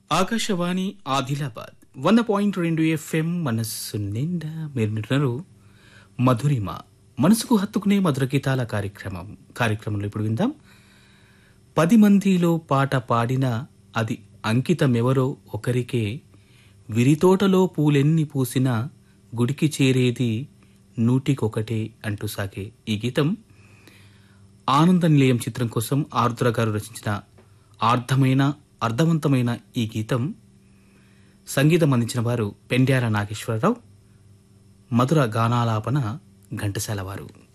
ఆకాశవాణి ఆదిలాబాద్ వంద పాయింట్ రెండు ఎఫ్ఎం మనస్సు నిండా మీరు వింటున్నారు మధురిమ మనసుకు హత్తుకునే మధుర గీతాల కార్యక్రమం కార్యక్రమంలో ఇప్పుడు విందాం పది మందిలో పాట పాడినా అది అంకితమెవరో ఒకరికే విరితోటలో పూలెన్ని పూసినా గుడికి చేరేది నూటికొకటే అంటూ సాగే ఈ గీతం ఆనంద నిలయం చిత్రం కోసం ఆరుద్ర గారు రచించిన ఆర్ధమైన అర్థవంతమైన ఈ గీతం సంగీతం అందించిన వారు పెండ్యాల నాగేశ్వరరావు మధుర గానాలాపన ఘంటసాల వారు